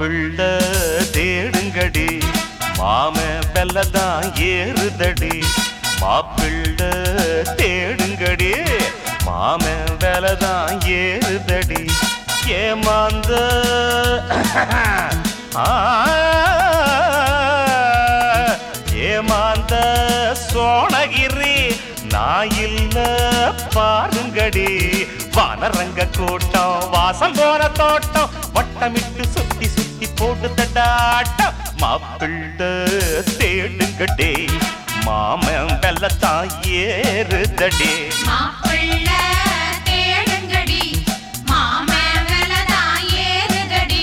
மாப்பிள்ள தேடுங்கடி மாம வெல்லதான் ஏறுதடி மாப்பிள்ள தேடுங்கடி மாம வெலதான் ஏறுதடி ஏமாந்த ஆ, ஏமாந்த சோழகிரி நான் இல்ல பாருங்கடி வானரங்க கூட்டம் வாசம் போன தோட்டம் வட்டமிட்டு சுத்தி சுத்தி போட்டு தட்டாட்டம் மாப்பிள்ள தேடுங்கடே மாமன் வெள்ளத்தான் ஏறுதடே மாப்பிள்ள தேடுங்கடி மாமன் வெலதான் ஏறுதடி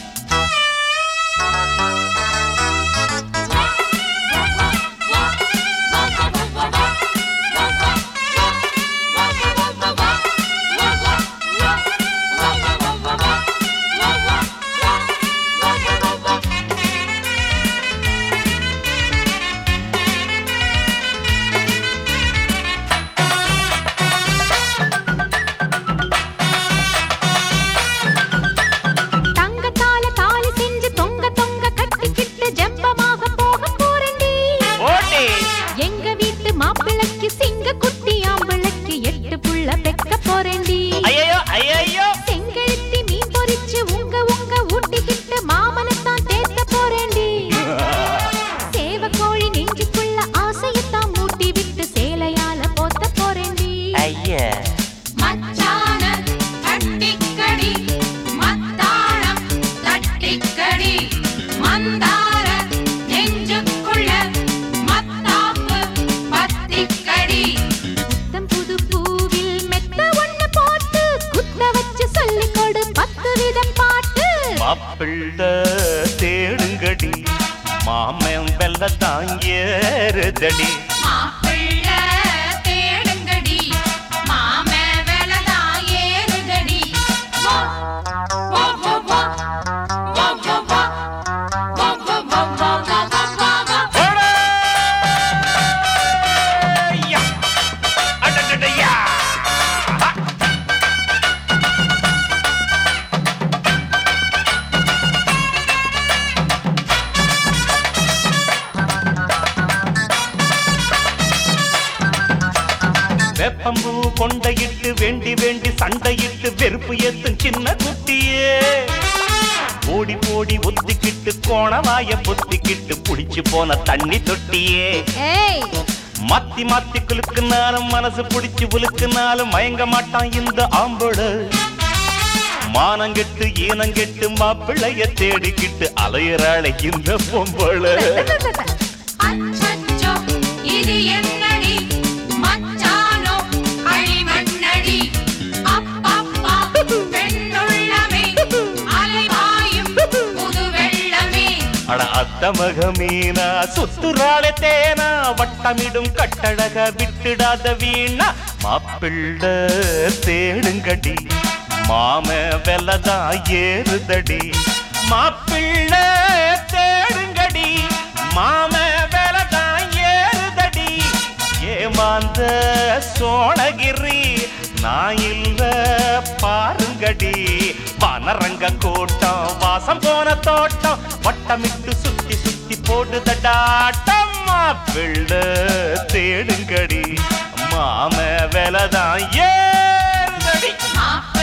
தங்கத்தால தாலி செஞ்சு தொங்க தொங்க கட்டிக்கிட்டு ஜம்பமாக போக போறேன்டி ஓடி எங்க வீட்டு மாப்பிள்ளைக்கு சிங்க குட்டி ஆம்பிளைக்கு எட்டு புள்ள பெக்க போறேன்டி ஐயோ ஐயோ செங்கழுத்தி மீன் பொரிச்சு உங்க உங்க ஊட்டிக்கிட்டு மாமனத்தான் தேத்த போறேன்டி சேவ கோழி நெஞ்சுக்குள்ள ஆசையத்தான் மூட்டி விட்டு சேலையால போத்த போறேன்டி ஐயா மச்சான தட்டிக்கடி மத்தாளம் தட்டிக்கடி மந்தார நெஞ்சுக்குள்ள மத்தாப்பு பத்திக்கடி புத்தம் புது பூவில் மெத்த ஒண்ணு போட்டு குத்த வச்சு சொல்லிக் கொடு பத்து விதம் பாட்டு மாப்பிள்ள தேடுங்கடி மாமன் வெள்ளத்தான் ஏறுதடி மாப்பிள்ள தேடுங்கடி மாமன் வெலதான் ஏறுதடி வா வா வா வா வா வா வா வா வா வா வா வா வா வா ஓடு! யா! அடடடயா! ஆ! வேப்பம்பூ கொண்டையிட்டு வேண்டி வேண்டி சண்டையிட்டு வெறுப்பு ஏத்தும் சின்ன குட்டியே ஓடி போடி ஒத்திக்கிட்டு கோணவாய பொத்திக்கிட்டு புடிச்சு போன தண்ணி தொட்டியே ஏய் மாத்தி மாத்தி குலுக்குனாலும் மனசு பிடிச்சு உலுக்குனாலும் மயங்க மாட்டான் இந்த ஆம்பள மானங்கெட்டு ஈனங்கெட்டு மாப்பிள்ளைய தேடிக்கிட்டு அலையிறாளை இந்த பொம்பளை அச்சச்சோ இது என்னடி மச்சானோ அழிமண்ணடி அப்பப்பா பெண்ணுள்ளமே அலைவாயும் புது வெள்ளமே அட அத்தமக மீனா சுத்துறாளே தேனா வட்டமிடும் கட்டழக விட்டுடாத வீணா மாப்பிள்ள தேடுங்கடி மாம வெல்லதா ஏறுதடி மாப்பிள்ள தேடுங்கடி மாம வெல்லதா ஏறுதடி ஏமாந்த சோழகிரி நான் இல்ல பாருங்கடி வனரங்க கூட்டம் வாசம் போன தோட்டம் வட்டமிட்டு சுத்தி சுத்தி போடுதடாட்டம் மாப்பிள்ள தேடுங்கடி மாம வெலதான் ஏறுதடி மாப்பிள்ளை